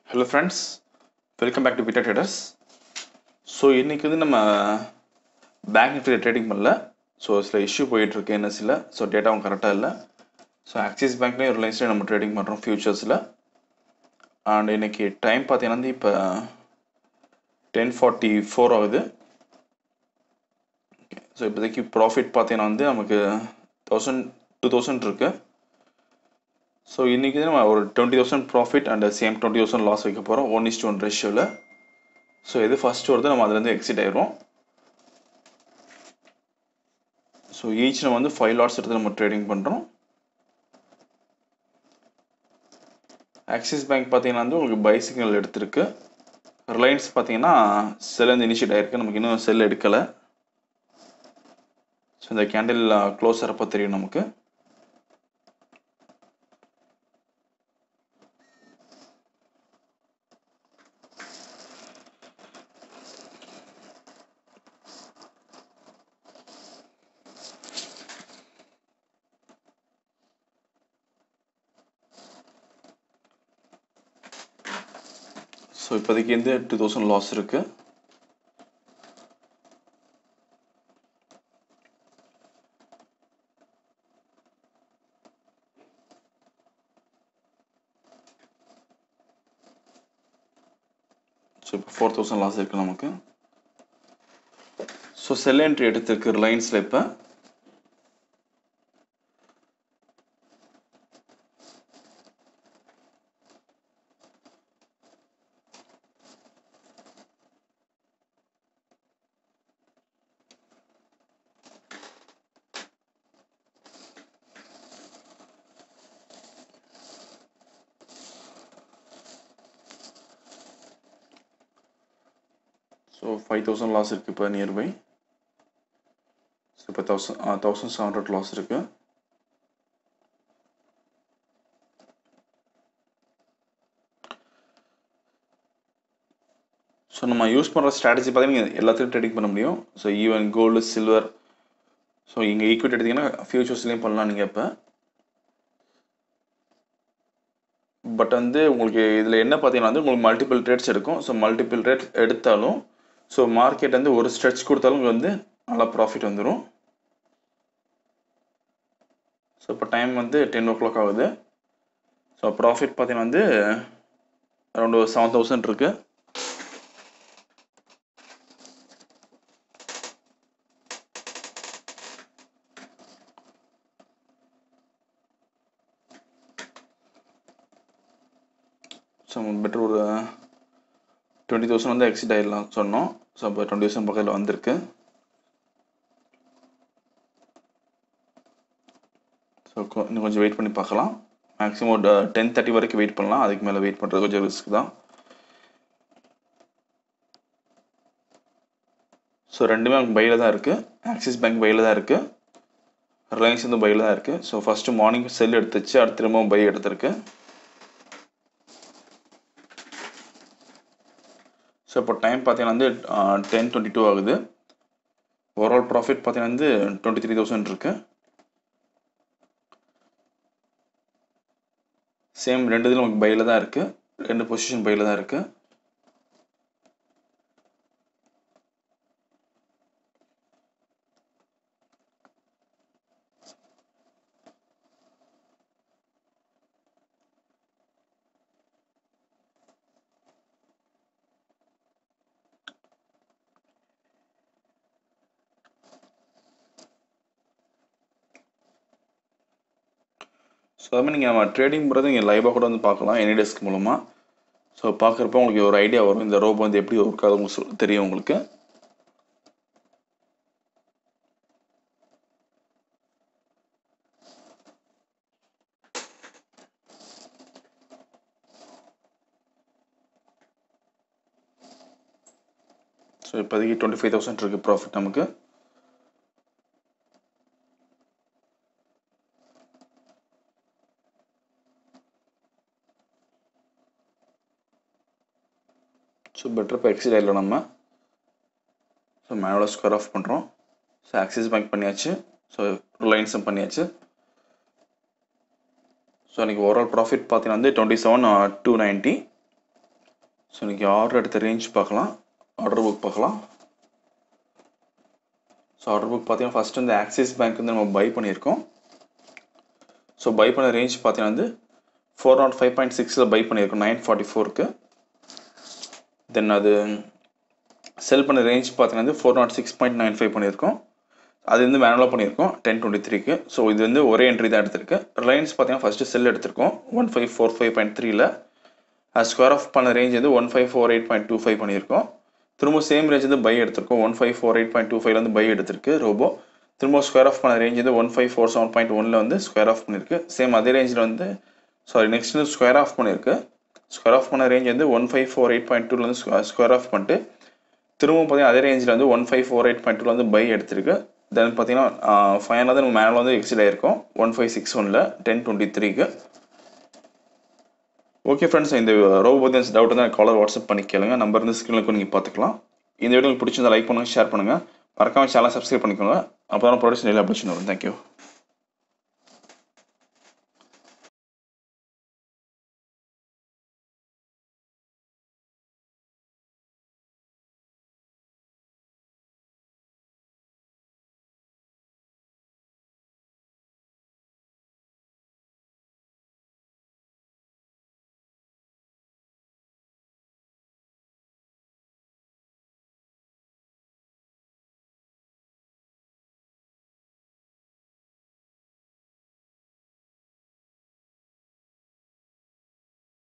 hello friends welcome back to Bitta traders so இன்றைக்கி வந்து நம்ம பேங்க் நிஃப்டியில் ட்ரேடிங் பண்ணல ஸோ சில இஷ்யூ போயிட்டுருக்கு என்எஸ்சியில் ஸோ டேட்டாவும் கரெக்டாக இல்லை ஸோ ஆக்சிஸ் பேங்க்லேயும் ரிலையன்ஸ்லேயும் நம்ம ட்ரேடிங் பண்ணுறோம் ஃபியூச்சர்ஸில் அண்ட் இன்னைக்கு டைம் பார்த்தீங்கன்னா வந்து இப்போ டென் ஃபார்ட்டி ஃபோர் ஆகுது ஸோ இப்போதைக்கு ப்ராஃபிட் பார்த்தீங்கன்னா வந்து நமக்கு தௌசண்ட் டூ தௌசண்ட் இருக்குது ஸோ இன்றைக்கி நம்ம ஒரு twenty thousand profit and same twenty thousand loss வைக்க போகிறோம் ஒன் இஸ்ட் ஒன் ரேஷியோவில் ஸோ எது ஃபஸ்ட் வருதோ நம்ம அதுலேருந்து எக்ஸிட் ஆயிடுவோம் ஸோ ஈச் நம்ம வந்து ஃபைவ் லாட்ஸ் எடுத்து நம்ம ட்ரேடிங் பண்ணுறோம் ஆக்சிஸ் பேங்க் பார்த்தீங்கன்னா வந்து உங்களுக்கு பை சிக்னல் எடுத்திருக்கு ரிலையன்ஸ் பார்த்தீங்கன்னா செல் வந்து இனிஷியேட் ஆயிருக்கு நமக்கு இன்னும் செல் எடுக்கலை ஸோ இந்த கேண்டில் க்ளோஸ் ஆகிறப்ப தெரியும் நமக்கு ஸோ இப்போதைக்கு வந்து டூ தௌசண்ட் லாஸ் இருக்கு ஸோ இப்போ ஃபோர் தௌசண்ட் லாஸ் இருக்கு நமக்கு ஸோ செல் என்ட்ரி எடுத்திருக்கு ரிலையன்ஸில் இப்போ ஸோ ஃபைவ் தௌசண்ட் லாஸ் இருக்குது இப்போ நியர்பை ஸோ இப்போ thousand thousand seven hundred loss இருக்குது ஸோ நம்ம யூஸ் பண்ணுற ஸ்ட்ராட்டஜி பார்த்தீங்கன்னா எல்லாத்துலையும் ட்ரேடிங் பண்ண முடியும் so even gold silver so இங்கே ஈக்விட்டி எடுத்திங்கன்னா ஃபியூச்சர்ஸ்லேயும் பண்ணலாம் நீங்கள் இப்போ பட் வந்து உங்களுக்கு இதில் என்ன பார்த்தீங்கன்னா வந்து உங்களுக்கு மல்டிபிள் ரேட்ஸ் எடுக்கும் ஸோ மல்டிபிள் ரேட் எடுத்தாலும் ஸோ மார்க்கெட் வந்து ஒரு ஸ்ட்ரெச் கொடுத்தாலும் உங்களுக்கு வந்து நல்லா ப்ராஃபிட் வந்துடும் ஸோ இப்போ டைம் வந்து டென் ஓ கிளாக் ஆகுது ஸோ ப்ராஃபிட் பார்த்தீங்கன்னா வந்து அரௌண்ட் ஒரு செவன் தௌசண்ட் இருக்குது ஸோ பெட்டர் ஒரு டுவெண்ட்டி தௌசண்ட் வந்து எக்ஸிட் ஆகிடலாம் சொன்னோம் ஸோ இப்போ டுவெண்ட்டி தௌசண்ட் பக்கத்தில் வந்திருக்கு ஸோ இன்னும் கொஞ்சம் வெயிட் பண்ணி பார்க்கலாம் மேக்ஸிமம் ஒரு டென் தேர்ட்டி வரைக்கும் வெயிட் பண்ணலாம் அதுக்கு மேலே வெயிட் பண்ணுறது கொஞ்சம் ரிஸ்க் தான் ஸோ ரெண்டுமே அவங்க பையில் தான் இருக்குது ஆக்சிஸ் பேங்க் பையில் தான் இருக்குது ரிலையன்ஸ் வந்து பையில் தான் இருக்குது ஸோ ஃபஸ்ட்டு மார்னிங் செல் எடுத்துச்சு அடுத்து திரும்பவும் பை எடுத்திருக்கு ஸோ இப்போ டைம் பார்த்தீங்கன்னா வந்து டென் டுவெண்ட்டி டூ ஆகுது ஓவரால் ப்ராஃபிட் பார்த்தீங்கன்னா வந்து டுவெண்ட்டி த்ரீ தௌசண்ட் இருக்கு சேம் ரெண்டு இதில் நமக்கு பையில் தான் இருக்குது ரெண்டு பொசிஷன் பையில் தான் இருக்குது ஸோ அதுமாதிரி நீங்கள் நம்ம ட்ரேடிங் பண்ணுறது நீங்கள் லைவாக கூட வந்து பார்க்கலாம் எனி டெஸ்க் மூலமாக ஸோ பார்க்குறப்ப உங்களுக்கு ஒரு ஐடியா வரும் இந்த ரோப் வந்து எப்படி ஒர்க் ஆகுது உங்களுக்கு தெரியும் உங்களுக்கு ஸோ இப்போதைக்கு டுவெண்ட்டி ஃபைவ் தௌசண்ட் இருக்குது ப்ராஃபிட் நமக்கு ஸோ பெட்டர் இப்போ எக்ஸிட் ஆகிடலாம் நம்ம ஸோ மேனுவலாக ஸ்கொயர் ஆஃப் பண்ணுறோம் ஸோ ஆக்சிஸ் பேங்க் பண்ணியாச்சு ஸோ ரிலையன்ஸும் பண்ணியாச்சு ஸோ எனக்கு ஓவரால் ப்ராஃபிட் பார்த்தீங்கன்னா வந்து twenty seven two ninety so இன்றைக்கி ஆர்டர் எடுத்த ரேஞ்ச் பார்க்கலாம் ஆர்டர் புக் பார்க்கலாம் ஸோ ஆர்டர் புக் பார்த்தீங்கன்னா ஃபஸ்ட் வந்து ஆக்சிஸ் பேங்க் வந்து நம்ம பை பண்ணியிருக்கோம் ஸோ பை பண்ண ரேஞ்ச் பார்த்தீங்கன்னா வந்து ஃபோர் நாட் ஃபைவ் பாயிண்ட் சிக்ஸில் பை பண்ணியிருக்கோம் நைன் ஃபார்ட்டி ஃபோருக்கு தென் அது செல் பண்ண ரேஞ்ச் பார்த்தீங்கன்னா வந்து four nought six point nine five பண்ணியிருக்கோம் அது வந்து மேனுவலாக பண்ணியிருக்கோம் டென் டுவெண்ட்டி த்ரீக்கு ஸோ இது வந்து ஒரே என்ட்ரி தான் எடுத்திருக்கு ரிலையன்ஸ் பார்த்தீங்கன்னா ஃபஸ்ட்டு செல் எடுத்திருக்கோம் one five four five point த்ரீல ஸ்கொயர் ஆஃப் பண்ண ரேஞ்ச் வந்து one five four eight point two five பண்ணியிருக்கோம் திரும்ப சேம் ரேஞ்ச் வந்து பை எடுத்திருக்கோம் one five four eight point two ஃபைவ்ல வந்து பை எடுத்திருக்கு ரோபோ திரும்ப ஸ்கொயர் ஆஃப் பண்ண ரேஞ்ச் வந்து one five four seven point ஒன்ல வந்து ஸ்கொயர் ஆஃப் பண்ணியிருக்கு சேம் அதே ரேஞ்சில் வந்து சாரி நெக்ஸ்ட் வந்து ஸ்கொயர் ஆஃப் பண்ணியிருக்கு ஸ்கொயர் ஆஃப் பண்ண ரேஞ்ச் வந்து one five four eight point டூல வந்து ஸ்கொயர் ஆஃப் பண்ணிட்டு திரும்ப பார்த்தீங்கன்னா அதே ரேஞ்சில் வந்து one five four eight point டூல வந்து பை எடுத்திருக்கு தென் பார்த்தீங்கன்னா ஃபைனலாக தான் மேனுவல் வந்து எக்ஸிட் ஆயிருக்கும் ஒன் ஃபைவ் சிக்ஸ் ஒனில் டென் டுவெண்ட்டி த்ரீக்கு ஓகே ஃப்ரெண்ட்ஸ் இந்த ரோபோ பற்றி டவுட் தான் காலர் வாட்ஸ்அப் பண்ணி கேளுங்க நம்பர் இருந்து ஸ்க்ரீனில் நீங்கள் பார்த்துக்கலாம் இந்த வீடியோ உங்களுக்கு பிடிச்சிருந்தா லைக் பண்ணுங்கள் ஷேர் பண்ணுங்கள் மறக்காம சேனல் சப்ஸ்கிரைப் பண்ணிக்கோங்க அப்போ தான் ப்ரொடக்ஷன் எல்லா அப்டேஷன் வரும் தேங்க்யூ